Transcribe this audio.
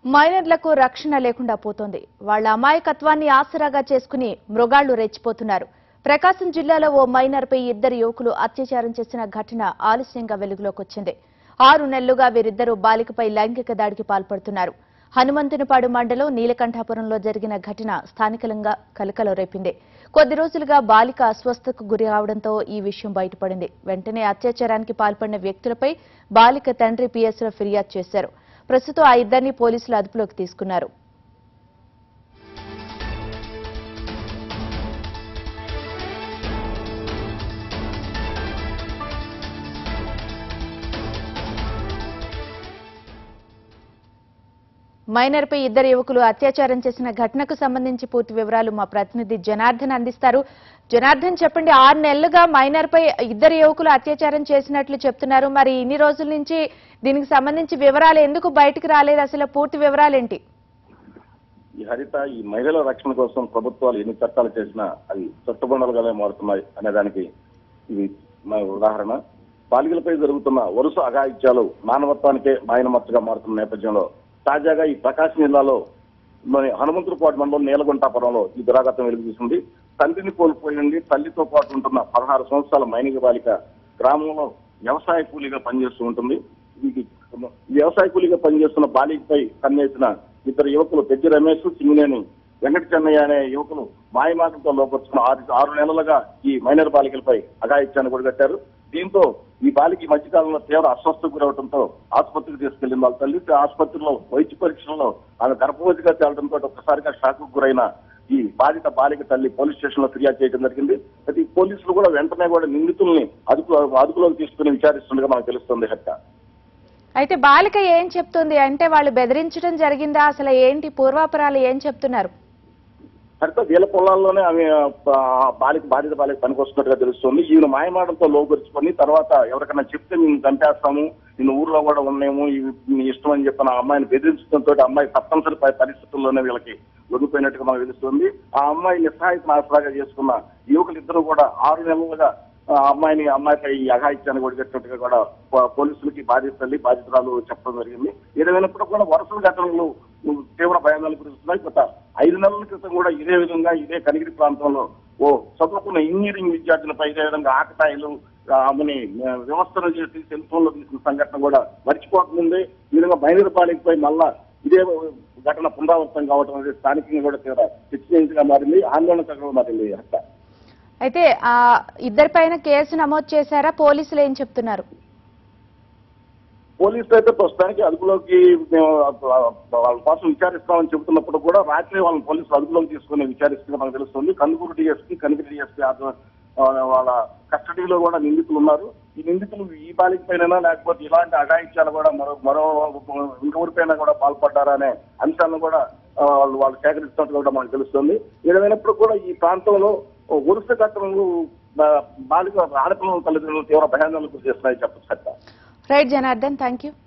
మైనర్లకు రక్షణ లేకుండా పోతోంది వాళ్ల అమాయకత్వాన్ని ఆసరాగా చేసుకుని మృగాళ్లు రెచ్చిపోతున్నారు ప్రకాశం జిల్లాలో ఓ మైనర్పై ఇద్దరు యువకులు అత్యాచారం చేసిన ఘటన ఆలస్యంగా వెలుగులోకి వచ్చింది ఆరు నెలలుగా వీరిద్దరూ బాలికపై లైంగిక దాడికి పాల్పడుతున్నారు హనుమంతునిపాడు మండలం నీలకంఠాపురంలో జరిగిన ఘటన స్థానికంగా కలకలం రేపింది కొద్ది రోజులుగా బాలిక అస్వస్థకు గురి అవడంతో ఈ విషయం బయటపడింది వెంటనే అత్యాచారానికి పాల్పడిన వ్యక్తులపై బాలిక తండ్రి పిఎస్లో ఫిర్యాదు చేశారు ప్రస్తుతం ఆ ఇద్దరిని పోలీసులు అదుపులోకి తీసుకున్నారు మైనర్పై ఇద్దరు యువకులు అత్యాచారం చేసిన ఘటనకు సంబంధించి పూర్తి వివరాలు మా ప్రతినిధి జనార్దన్ అందిస్తారు జనార్దన్ చెప్పండి ఆరు నెలలుగా మైనర్పై ఇద్దరు యువకులు అత్యాచారం చేసినట్లు చెప్తున్నారు మరి ఇన్ని రోజుల నుంచి దీనికి సంబంధించి వివరాలు ఎందుకు బయటికి రాలేదు అసలు పూర్తి వివరాలేంటి ఈ హరిత ఈ మహిళల రక్షణ కోసం ప్రభుత్వాలు ఎన్ని చట్టాలు చేసినా అవి చట్టబండలుగానే మారుతున్నాయి అనే దానికి ఇది మా ఉదాహరణ బాలికలపై జరుగుతున్న వరుస అఘాయిత్యాలు మానవత్వానికే మాయనమచ్చగా మారుతున్న నేపథ్యంలో తాజాగా ఈ ప్రకాశం జిల్లాలో మరి హనుమంతులపాటు మండలం నీలగుంటాపురంలో ఈ దురాఘాతం వెలుగుచూసింది తండ్రిని కోల్పోయింది తల్లితో పాటు ఉంటున్న పదహారు సంవత్సరాల మైనిక బాలిక గ్రామంలో వ్యవసాయ కూలీగా పనిచేస్తూ ఉంటుంది ఈ వ్యవసాయ కూలీగా పనిచేస్తున్న బాలికపై కన్నేసిన ఇద్దరు యువకులు పెద్ద రమేష్ సింగినేని వెంకట చెన్నయ్య అనే యువకులు మాయమాటలతో లోపరుచుకున్న ఆరు ఆరు నెలలుగా ఈ మైనర్ బాలికలపై అఘాయిత్యాన్ని కొడిగట్టారు దీంతో ఈ బాలిక ఈ మధ్యకాలంలో తీవ్ర అస్వస్థకు గురవడంతో ఆసుపత్రికి తీసుకెళ్లింది వాళ్ళ తల్లి ఆసుపత్రిలో వైద్య పరీక్షల్లో ఆమె గర్భవతిగా తేలడంతో ఒక్కసారిగా షాక్ గురైన ఈ బాధిత బాలిక తల్లి పోలీస్ స్టేషన్ లో ఫిర్యాదు చేయడం జరిగింది అయితే ఈ పోలీసులు కూడా వెంటనే కూడా నిందితుల్ని అదుపు అదుపులోకి తీసుకుని విచారిస్తుండగా మనకు తెలుస్తుంది హత్య అయితే బాలిక ఏం చెప్తుంది అంటే వాళ్ళు బెదిరించడం జరిగిందా అసలు ఏంటి పూర్వాపరాలు ఏం చెప్తున్నారు హరిత వీళ్ళ పొలాల్లోనే ఆమె ఆ, బాలిక బాధిత బాలిక పనికొస్తున్నట్టుగా తెలుస్తుంది ఈయన మాయమాటలతో లోపరుచుకొని తర్వాత ఎవరికైనా చెప్తే మేము చంపేస్తాము నేను ఊర్లో కూడా ఉన్నాము ఇవి నీ ఇష్టం అని చెప్పిన ఆ అమ్మాయిని బెదిరించడంతో అమ్మాయి తప్పనిసరి ప- పరిస్థితుల్లోనే వీళ్ళకి లొంగిపోయినట్టుగా మనకు తెలుస్తుంది ఆ అమ్మాయి నిస్సహాయత ఆసరాగా చేసుకున్న యువకులు ఇద్దరు కూడా ఆరు నెలలుగా ఆ అమ్మాయిని అమ్మాయిపై ఈ అఘాయిత్యాన్ని ఒడిగట్టినట్టుగా కూడా పో- పోలీసులకి బాధిత తల్లి బాధితురాలు చెప్పడం జరిగింది ఏదేమైనప్పుడు కూడా వరుస ఘటనలు తీవ్ర భయాలు కురుస్తున్నాయి గత ఐదు నెలల క్రితం కూడా ఇదే విధంగా ఇదే కనిగిరి ప్రాంతంలో ఓ చదువుకున్న ఇంజనీరింగ్ విద్యార్థులపై ఇదే విధంగా ఆకతాయిలు ఆ, ఆమెని ఆ, వ్యవస్థను చేసి సెల్ ఫోన్ లో తీసిన సంఘటన కూడా మర్చిపోకముందే ఈ విధంగా మైనర్ బాలికపై మళ్ళా ఇదే ఘటన పునరావృతం కావడం అనేది స్థానికంగా కూడా తీవ్ర చర్చనీయంగా మారింది ఆందోళనకరంగా మారింది ఈ హత్య అయితే ఆ ఇద్దరిపైన కేసు నమోదు చేశారా పోలీసులు ఏం చెప్తున్నారు పోలీసులు అయితే ప్రస్తుతానికి అదుపులోకి మేము వాళ్ళ కోసం విచారిస్తామని చెబుతున్నప్పుడు కూడా రాత్రి వాళ్ళని పోలీసులు అదుపులోకి తీసుకుని విచారిస్తున్న మనకు తెలుస్తుంది కందుకూరు డిఎస్పీ కనిగిరి డిఎస్పీ వాళ్ళ కస్టడీలో కూడా నిందితులు ఉన్నారు ఈ నిందితులు ఈ బాలిక పైన లేకపోతే ఇలాంటి అఘాయిత్యాలు కూడా మరో మరో ఇంకెవరిపైన కూడా పాల్పడ్డారా అనే అంశాలను కూడా ఆ, వాళ్ళు వాళ్ళు సేకరిస్తున్నట్టు కూడా మనకు తెలుస్తుంది ఏదైనప్పుడు కూడా ఈ ప్రాంతంలో వరుస ఘటనలు ఆ, బాలిక ఆడపిల్లల తల్లిదండ్రులు తీవ్ర భయాందోళనకు గురి చేస్తున్నాయి చెప్పచ్చు రైట్ జనార్దన్ థ్యాంక్ యూ